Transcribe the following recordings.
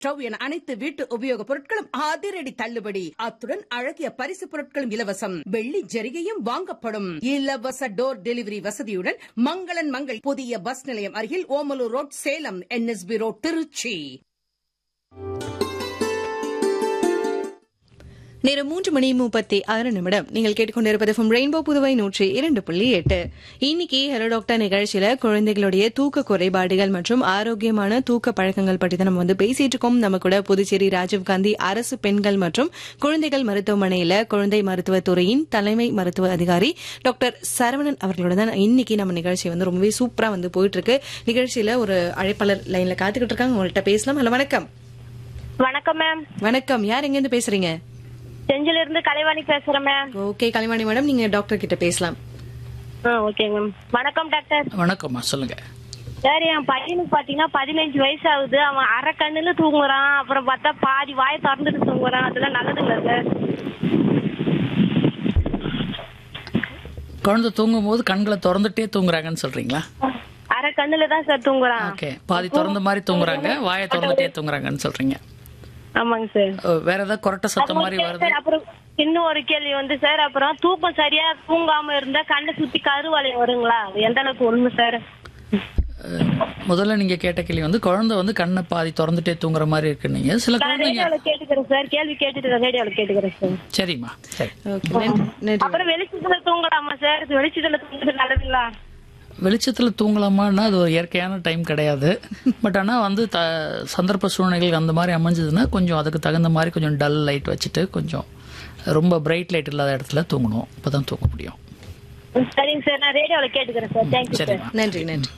stove என அனைத்து வீட்டு உபயோகப் பொருட்களும் அதிரடி தள்ளுபடி அத்துடன் அழகிய பரிசு பொருட்களும் இலவசம் வெள்ளி ஜரிகையும் வாங்கப்படும் இலவச டோர் டெலிவரி வசதியுடன் மங்களன் மங்கள் புதிய பஸ் நிலையம் அருகில் Omalur road Salem NSB road Tiruchi நேரம் மூன்று மணி முப்பத்தி ஆறு நிமிடம் நீங்கள் கேட்டுக்கொண்டிருப்பது ஃப்ரம் ரெயின்போ புதுவை நூற்றி இரண்டு புள்ளி எட்டு இன்னைக்கு ஹெலோ டாக்டர் நிகழ்ச்சியில குழந்தைகளுடைய தூக்க குறைபாடுகள் மற்றும் ஆரோக்கியமான தூக்க பழக்கங்கள் பற்றி தான் நம்ம வந்து பேசிட்டு இருக்கோம் நம்ம கூட புதுச்சேரி ராஜீவ்காந்தி அரசு பெண்கள் மற்றும் குழந்தைகள் மருத்துவமனையில குழந்தை மருத்துவத் துறையின் தலைமை மருத்துவ அதிகாரி டாக்டர் சரவணன் அவர்களோட தான் இன்னைக்கு நம்ம நிகழ்ச்சி வந்து ரொம்பவே சூப்பரா வந்து போயிட்டு இருக்கு நிகழ்ச்சியில ஒரு அழைப்பாளர் லைன்ல காத்துக்கிட்டு இருக்காங்க உங்கள்கிட்ட பேசலாம் ஹலோ வணக்கம் வணக்கம் மேம் வணக்கம் யார் எங்க இருந்து பேசுறீங்க செஞ்சில இருந்து கலைவாணி பேசுறேன் மேம் ஓகே கலைவாணி மேடம் நீங்க டாக்டர் கிட்ட பேசலாம் ஆ ஓகே மேம் வணக்கம் டாக்டர் வணக்கம்மா சொல்லுங்க சார் என் பையனுக்கு பாத்தீங்கன்னா பதினஞ்சு வயசு ஆகுது அவன் அரை கண்ணுல தூங்குறான் அப்புறம் பார்த்தா பாதி வாயை திறந்துட்டு தூங்குறான் அதெல்லாம் நல்லதுங்களா சார் குழந்தை தூங்கும் போது கண்களை திறந்துட்டே தூங்குறாங்கன்னு சொல்றீங்களா அரை கண்ணுல தான் சார் தூங்குறான் ஓகே பாதி திறந்த மாதிரி தூங்குறாங்க வாயை திறந்துட்டே தூங்குறாங்கன்னு சொல்றீங்க ஆமாங்க சார் ஓ, வேற ஏதாவது கொரட்டை சத்தம் மாதிரி வருது சார் அப்புறம் இன்னும் ஒரு கேள்வி வந்து சார் அப்புறம் தூக்கம் சரியா தூங்காம இருந்தா கண்ணை சுத்தி கருவளையம் வருங்களா அது எந்த அளவுக்கு உண்மை சார் அஹ், முதல்ல நீங்க கேட்ட கேள்வி வந்து குழந்தை வந்து கண்ணை பாதி திறந்துட்டே தூங்குற மாதிரி இருக்கு நீங்க சில நான் குழந்தைங்க ரேடியோல கேட்டுக்கிறேன் சார் கேள்வி கேட்டுட்டு ரேடியோல கேட்டுக்கிறேன் சார் சரிம்மா சரி ஓகே நன்றி நன்றி அப்புறம் வெளிச்சத்துல தூங்கலாமா சார் வெளிச்சத்துல தூங்குறது நல்லதுங்களா வெளிச்சத்துல தூங்கலாமான்னா அது ஒரு இயற்கையான டைம் கிடையாது பட் ஆனா வந்து த சந்தர்ப்ப சூழ்நிலைகள் அந்த மாதிரி அமைஞ்சதுன்னா கொஞ்சம் அதுக்கு தகுந்த மாதிரி கொஞ்சம் டல் லைட் வச்சுட்டு கொஞ்சம் ரொம்ப பிரைட் லைட் இல்லாத இடத்துல தூங்கணும் அப்பதான் தூங்க முடியும் சரிங்க சார் நான் ரேடியோல கேட்டுக்கிறேன் சார் தேங்க்யூ சார் சரிம்மா நன்றி நன்றி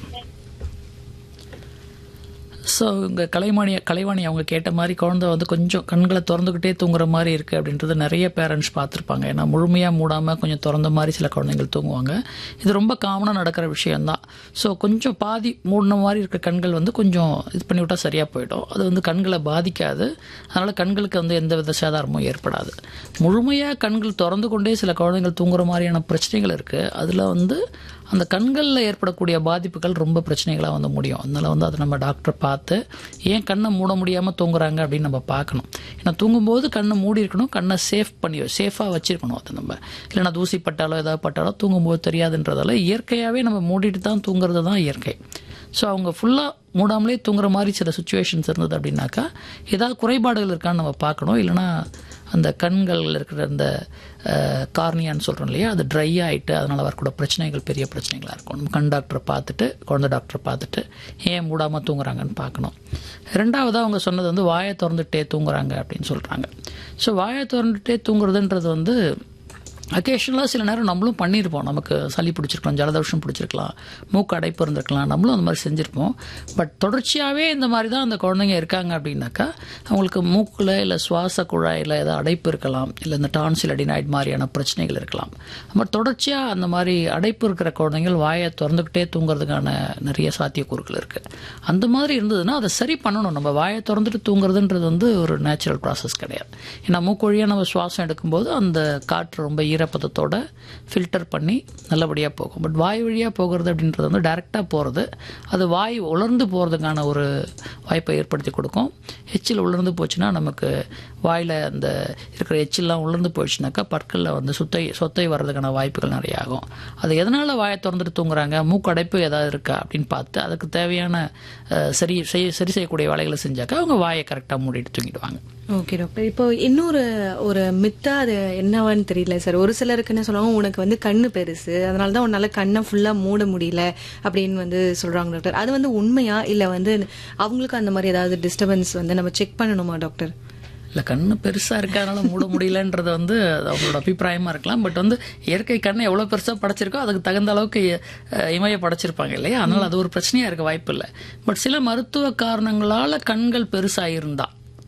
ஸோ இங்கே கலைவாணி கலைவாணி அவங்க கேட்ட மாதிரி குழந்தை வந்து கொஞ்சம் கண்களை திறந்துக்கிட்டே தூங்குற மாதிரி இருக்குது அப்படின்றது நிறைய பேரண்ட்ஸ் பார்த்துருப்பாங்க ஏன்னா முழுமையாக மூடாமல் கொஞ்சம் திறந்த மாதிரி சில குழந்தைகள் தூங்குவாங்க இது ரொம்ப காமனாக நடக்கிற விஷயம்தான் ஸோ கொஞ்சம் பாதி மூடின மாதிரி இருக்க கண்கள் வந்து கொஞ்சம் இது பண்ணி விட்டால் சரியாக போயிடும் அது வந்து கண்களை பாதிக்காது அதனால் கண்களுக்கு வந்து எந்த வித சேதாரமும் ஏற்படாது முழுமையாக கண்கள் திறந்து கொண்டே சில குழந்தைகள் தூங்குற மாதிரியான பிரச்சனைகள் இருக்குது அதில் வந்து அந்த கண்களில் ஏற்படக்கூடிய பாதிப்புகள் ரொம்ப பிரச்சனைகளாக வந்து முடியும் அதனால வந்து அதை நம்ம டாக்டர் பார்த்து ஏன் கண்ணை மூட முடியாமல் தூங்குறாங்க அப்படின்னு நம்ம பார்க்கணும் ஏன்னா தூங்கும்போது கண்ணை மூடி இருக்கணும் கண்ணை சேஃப் பண்ணி சேஃபாக வச்சிருக்கணும் அதை நம்ம இல்லைன்னா தூசி பட்டாலோ ஏதாவது பட்டாலோ தூங்கும்போது தெரியாதுன்றதால இயற்கையாகவே நம்ம மூடிட்டு தான் தூங்குறது தான் இயற்கை ஸோ அவங்க ஃபுல்லாக மூடாமலே தூங்குற மாதிரி சில சுச்சுவேஷன்ஸ் இருந்தது அப்படின்னாக்கா ஏதாவது குறைபாடுகள் இருக்கான்னு நம்ம பார்க்கணும் இல்லைன்னா அந்த கண்கள் இருக்கிற அந்த கார்னியான்னு சொல்கிறோம் இல்லையா அது ட்ரை ஆகிட்டு அதனால் வரக்கூடிய பிரச்சனைகள் பெரிய பிரச்சனைகளாக இருக்கும் நம்ம கண் டாக்டரை பார்த்துட்டு குழந்தை டாக்டரை பார்த்துட்டு ஏன் மூடாமல் தூங்குறாங்கன்னு பார்க்கணும் ரெண்டாவதாக அவங்க சொன்னது வந்து வாயை திறந்துட்டே தூங்குறாங்க அப்படின்னு சொல்கிறாங்க ஸோ வாயை திறந்துட்டே தூங்குறதுன்றது வந்து அக்கேஷனலாக சில நேரம் நம்மளும் பண்ணியிருப்போம் நமக்கு சளி பிடிச்சிருக்கலாம் ஜலதோஷம் பிடிச்சிருக்கலாம் மூக்கு அடைப்பு இருந்திருக்கலாம் நம்மளும் அந்த மாதிரி செஞ்சுருப்போம் பட் தொடர்ச்சியாகவே இந்த மாதிரி தான் அந்த குழந்தைங்க இருக்காங்க அப்படின்னாக்கா அவங்களுக்கு மூக்கில் இல்லை சுவாச குழாயில் ஏதாவது அடைப்பு இருக்கலாம் இல்லை இந்த டான்சில் அடினாய்ட் மாதிரியான பிரச்சனைகள் இருக்கலாம் பட் தொடர்ச்சியாக அந்த மாதிரி அடைப்பு இருக்கிற குழந்தைகள் வாயை திறந்துக்கிட்டே தூங்குறதுக்கான நிறைய சாத்தியக்கூறுகள் இருக்குது அந்த மாதிரி இருந்ததுன்னா அதை சரி பண்ணணும் நம்ம வாயை திறந்துட்டு தூங்குறதுன்றது வந்து ஒரு நேச்சுரல் ப்ராசஸ் கிடையாது ஏன்னா மூக்கு வழியாக நம்ம சுவாசம் எடுக்கும்போது அந்த காற்று ரொம்ப ஈரப்பதத்தோட ஃபில்டர் பண்ணி நல்லபடியாக போகும் பட் வாய் வழியாக போகிறது அப்படின்றது வந்து டைரெக்டாக போகிறது அது வாய் உலர்ந்து போகிறதுக்கான ஒரு வாய்ப்பை ஏற்படுத்தி கொடுக்கும் எச்சில் உலர்ந்து போச்சுன்னா நமக்கு வாயில் அந்த இருக்கிற எச்சில்லாம் உலர்ந்து போயிடுச்சுனாக்கா பற்களில் வந்து சுத்தை சொத்தை வர்றதுக்கான வாய்ப்புகள் நிறைய ஆகும் அது எதனால் வாயை திறந்துட்டு தூங்குறாங்க மூக்கடைப்பு ஏதாவது இருக்கா அப்படின்னு பார்த்து அதுக்கு தேவையான அஹ், சரி செய்ய சரி செய்யக்கூடிய வேலைகளை செஞ்சாக்கா அவங்க வாயை கரெக்டாக மூடிட்டு தூங்கிடுவாங்க ஓகே டாக்டர் இப்போ இன்னொரு ஒரு மித்தா அது என்னவான்னு தெரியல சார் ஒரு சிலருக்கு என்ன சொல்லுவாங்க உனக்கு வந்து கண்ணு பெருசு அதனால தான் உன்னால கண்ணை ஃபுல்லா மூட முடியல அப்படின்னு வந்து சொல்றாங்க டாக்டர் அது வந்து உண்மையா இல்ல வந்து அவங்களுக்கு அந்த மாதிரி ஏதாவது டிஸ்டர்பன்ஸ் வந்து நம்ம செக் பண்ணணுமா டாக்டர் இல்லை கண்ணு பெருசாக இருக்கறனால மூட முடியலன்றது வந்து அது அவங்களோட அபிப்பிராயமாக இருக்கலாம் பட் வந்து இயற்கை கண்ணை எவ்வளோ பெருசாக படைச்சிருக்கோ அதுக்கு தகுந்த அளவுக்கு அஹ், இமய படைச்சிருப்பாங்க இல்லையா அதனால அது ஒரு பிரச்சனையாக இருக்க வாய்ப்பு இல்லை பட் சில மருத்துவ காரணங்களால் கண்கள் பெருசாக இருந்தா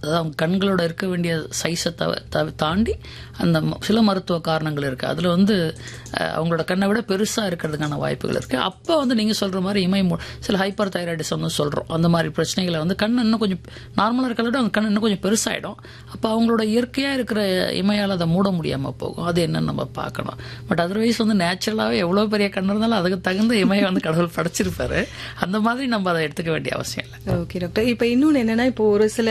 அதாவது அவங்க கண்களோட இருக்க வேண்டிய சைஸை தவ தவ- தாண்டி அந்த ம- சில மருத்துவ காரணங்கள் இருக்கு அதுல வந்து அஹ், அவங்களோட கண்ணை விட பெருசா இருக்கிறதுக்கான வாய்ப்புகள் இருக்கு அப்போ வந்து நீங்க சொல்ற மாதிரி இமை மூ- சில ஹைப்பர் தைராய்டிசம் சொல்றோம் அந்த மாதிரி பிரச்சனைகளை வந்து கண் இன்னும் கொஞ்சம் நார்மலா இருக்கிறத விட அந்த கண் இன்னும் கொஞ்சம் பெருசாயிடும் அப்போ அவங்களோட இயற்கையா இருக்கிற இமையால் அதை மூட முடியாம போகும் அது என்னன்னு நம்ம பார்க்கணும் பட் அதர்வைஸ் வந்து நேச்சுரலாவே எவ்வளவு பெரிய கண் இருந்தாலும் அதுக்கு தகுந்த இமையை வந்து கடவுள் படைச்சிருப்பாரு அந்த மாதிரி நம்ம அதை எடுத்துக்க வேண்டிய அவசியம் இல்லை ஓகே டாக்டர் இப்ப இன்னொன்னு என்னன்னா இப்போ ஒரு சில